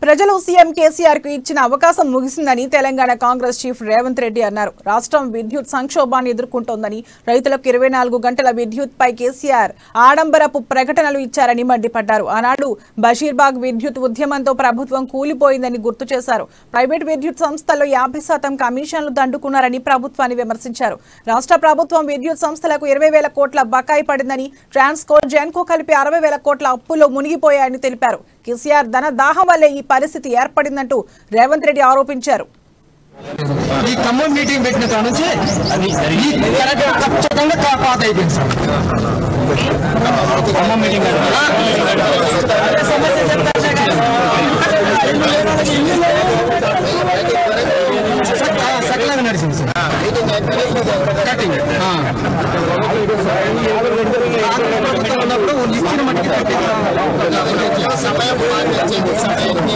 ప్రజలు సీఎం కేసీఆర్ కు ఇచ్చిన అవకాశం ముగిసిందని తెలంగాణ కాంగ్రెస్ చీఫ్ రేవంత్ రెడ్డి అన్నారు రాష్ట్రం విద్యుత్ సంక్షోభాన్ని ఎదుర్కొంటోందని రైతులకు ఇరవై నాలుగు గంటల విద్యుత్ పై కేసీఆర్ ఆడంబరపు ప్రకటనలు ఇచ్చారని మండిపడ్డారు ఆనాడు బషీర్బాగ్ విద్యుత్ ఉద్యమంతో ప్రభుత్వం కూలిపోయిందని గుర్తు చేశారు ప్రైవేట్ విద్యుత్ సంస్థల్లో యాభై శాతం కమిషన్లు దండుకున్నారని ప్రభుత్వాన్ని విమర్శించారు రాష్ట్ర ప్రభుత్వం విద్యుత్ సంస్థలకు ఇరవై వేల కోట్ల బకాయి పడిందని ట్రాన్స్కో జెన్కో కలిపి అరవై వేల కోట్ల అప్పుల్లో మునిగిపోయాయని తెలిపారు కేసీఆర్ ధన దాహం వల్లే ఈ పరిస్థితి ఏర్పడిందంటూ రేవంత్ రెడ్డి ఆరోపించారు ఈ ఖమ్మం మీటింగ్ పెట్టిన కాడ నుంచి ఈ కరెక్ట్ ఖచ్చితంగా కా- పాత అయిపోయింది సార్ ఖమ్మం మీటింగ్ అదే సమస్య చెప్తాను సక్- సకలంగా నడిచింది సార్ కటింగ్ ఆ. ప్రభుత్వం ఉన్నప్పుడు ఇచ్చిన మట్టికి కట్టింగ్. సమయం పాటించండి సమయాన్ని